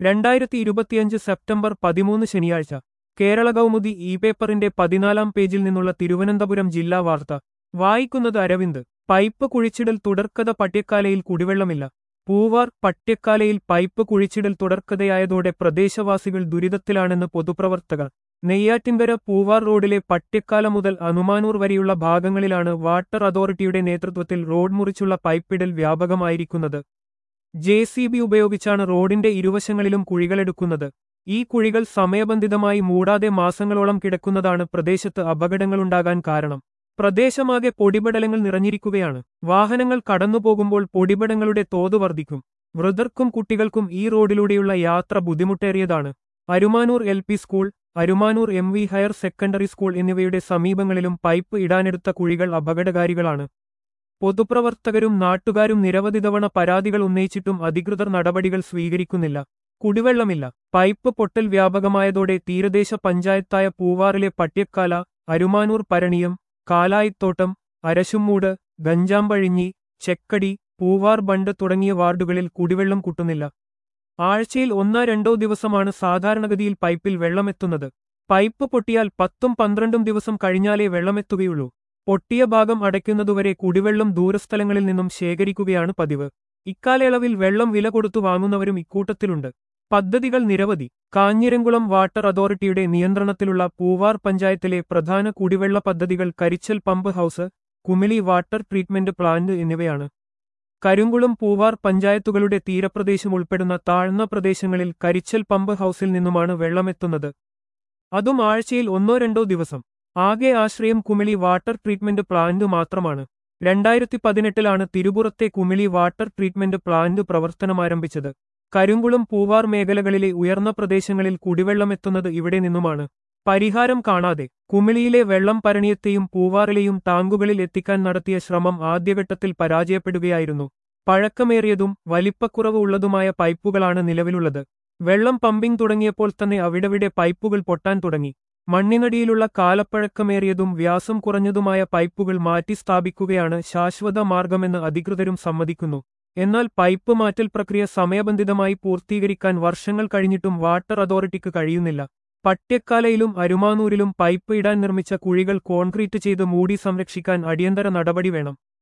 രണ്ടായിരത്തി ഇരുപത്തിയഞ്ച് സെപ്റ്റംബർ പതിമൂന്ന് ശനിയാഴ്ച കേരള കൗമുദി ഇ പേപ്പറിന്റെ പതിനാലാം പേജിൽ നിന്നുള്ള തിരുവനന്തപുരം ജില്ലാ വാർത്ത വായിക്കുന്നത് അരവിന്ദ് പൈപ്പ് കുഴിച്ചിടൽ തുടർക്കഥ പട്യക്കാലയിൽ കുടിവെള്ളമില്ല പൂവാർ പട്യക്കാലയിൽ പൈപ്പ് കുഴിച്ചിടൽ തുടർക്കഥയായതോടെ പ്രദേശവാസികൾ ദുരിതത്തിലാണെന്ന് പൊതുപ്രവർത്തകർ നെയ്യാറ്റിൻകര പൂവാർ റോഡിലെ പട്യക്കാല മുതൽ അനുമാനൂർ വരെയുള്ള ഭാഗങ്ങളിലാണ് വാട്ടർ അതോറിറ്റിയുടെ നേതൃത്വത്തിൽ റോഡ് മുറിച്ചുള്ള പൈപ്പിടൽ വ്യാപകമായിരിക്കുന്നത് ജെ സി ബി ഉപയോഗിച്ചാണ് റോഡിന്റെ ഇരുവശങ്ങളിലും കുഴികളെടുക്കുന്നത് ഈ കുഴികൾ സമയബന്ധിതമായി മൂടാതെ മാസങ്ങളോളം കിടക്കുന്നതാണ് പ്രദേശത്ത് അപകടങ്ങളുണ്ടാകാൻ കാരണം പ്രദേശമാകെ പൊടിപടലങ്ങൾ നിറഞ്ഞിരിക്കുകയാണ് വാഹനങ്ങൾ കടന്നുപോകുമ്പോൾ പൊടിപടങ്ങളുടെ തോത് വർദ്ധിക്കും വൃദ്ധർക്കും കുട്ടികൾക്കും ഈ റോഡിലൂടെയുള്ള യാത്ര ബുദ്ധിമുട്ടേറിയതാണ് Arumanoor L P school Arumanoor M V higher secondary school എന്നിവയുടെ സമീപങ്ങളിലും പൈപ്പ് ഇടാനെടുത്ത കുഴികൾ അപകടകാരികളാണ് പൊതുപ്രവർത്തകരും നാട്ടുകാരും നിരവധി തവണ പരാതികൾ ഉന്നയിച്ചിട്ടും അധികൃതർ നടപടികൾ സ്വീകരിക്കുന്നില്ല കുടിവെള്ളമില്ല പൈപ്പ് പൊട്ടൽ വ്യാപകമായതോടെ തീരദേശ പഞ്ചായത്തായ പൂവാറിലെ പട്യക്കാല അരുമാനൂർ പരണിയം കാലായിത്തോട്ടം അരശുമൂട് ഗഞ്ചാമ്പഴിഞ്ഞി ചെക്കടി പൂവാർ ബണ്ട് തുടങ്ങിയ വാർഡുകളിൽ കുടിവെള്ളം കുട്ടുന്നില്ല ആഴ്ചയിൽ ഒന്നോ രണ്ടോ ദിവസമാണ് സാധാരണഗതിയിൽ പൈപ്പിൽ വെള്ളമെത്തുന്നത് പൈപ്പ് പൊട്ടിയാൽ പത്തും പന്ത്രണ്ടും ദിവസം കഴിഞ്ഞാലേ വെള്ളമെത്തുകയുള്ളൂ പൊട്ടിയ ഭാഗം അടയ്ക്കുന്നതുവരെ കുടിവെള്ളം ദൂരസ്ഥലങ്ങളിൽ നിന്നും ശേഖരിക്കുകയാണ് പതിവ് ഇക്കാലയളവിൽ വെള്ളം വില കൊടുത്തു വാങ്ങുന്നവരും ഇക്കൂട്ടത്തിലുണ്ട് പദ്ധതികൾ നിരവധി കാഞ്ഞിരംകുളം വാട്ടർ അതോറിറ്റിയുടെ നിയന്ത്രണത്തിലുള്ള പൂവാർ പഞ്ചായത്തിലെ പ്രധാന കുടിവെള്ള പദ്ധതികൾ Karichal pump house Kumili water treatment plant എന്നിവയാണ് കരിങ്കുളം പൂവാർ പഞ്ചായത്തുകളുടെ തീരപ്രദേശം ഉൾപ്പെടുന്ന താഴ്ന്ന പ്രദേശങ്ങളിൽ കരിച്ചൽ പമ്പ് ഹൌസിൽ നിന്നുമാണ് വെള്ളമെത്തുന്നത് അതും ആഴ്ചയിൽ ഒന്നോ രണ്ടോ ദിവസം ആകെ ആശ്രയം കുമിളി വാട്ടർ ട്രീറ്റ്മെന്റ് പ്ലാന്റ് മാത്രമാണ് രണ്ടായിരത്തി പതിനെട്ടിലാണ് തിരുപുറത്തെ കുമിളി വാട്ടർ ട്രീറ്റ്മെന്റ് പ്ലാന്റ് പ്രവർത്തനമാരംഭിച്ചത് കരിങ്കുളം പൂവാർ മേഖലകളിലെ ഉയർന്ന പ്രദേശങ്ങളിൽ കുടിവെള്ളമെത്തുന്നത് ഇവിടെ നിന്നുമാണ് പരിഹാരം കാണാതെ കുമിളിയിലെ വെള്ളം പരണിയത്തെയും പൂവാറിലെയും ടാങ്കുകളിൽ എത്തിക്കാൻ നടത്തിയ ശ്രമം ആദ്യഘട്ടത്തിൽ പരാജയപ്പെടുകയായിരുന്നു പഴക്കമേറിയതും വലിപ്പക്കുറവ് ഉള്ളതുമായ പൈപ്പുകളാണ് നിലവിലുള്ളത് വെള്ളം പമ്പിംഗ് തുടങ്ങിയപ്പോൾ തന്നെ അവിടവിടെ പൈപ്പുകൾ പൊട്ടാൻ തുടങ്ങി മണ്ണിനടിയിലുള്ള കാലപ്പഴക്കമേറിയതും വ്യാസം കുറഞ്ഞതുമായ പൈപ്പുകൾ മാറ്റി സ്ഥാപിക്കുകയാണ് ശാശ്വത മാർഗമെന്ന് അധികൃതരും സമ്മതിക്കുന്നു എന്നാൽ പൈപ്പ് മാറ്റൽ പ്രക്രിയ സമയബന്ധിതമായി പൂർത്തീകരിക്കാൻ വർഷങ്ങൾ കഴിഞ്ഞിട്ടും വാട്ടർ അതോറിറ്റിക്ക് കഴിയുന്നില്ല പട്യക്കാലയിലും അരുമാനൂരിലും പൈപ്പ് ഇടാൻ നിർമ്മിച്ച കുഴികൾ കോൺക്രീറ്റ് ചെയ്ത് മൂടി സംരക്ഷിക്കാൻ അടിയന്തര നടപടി വേണം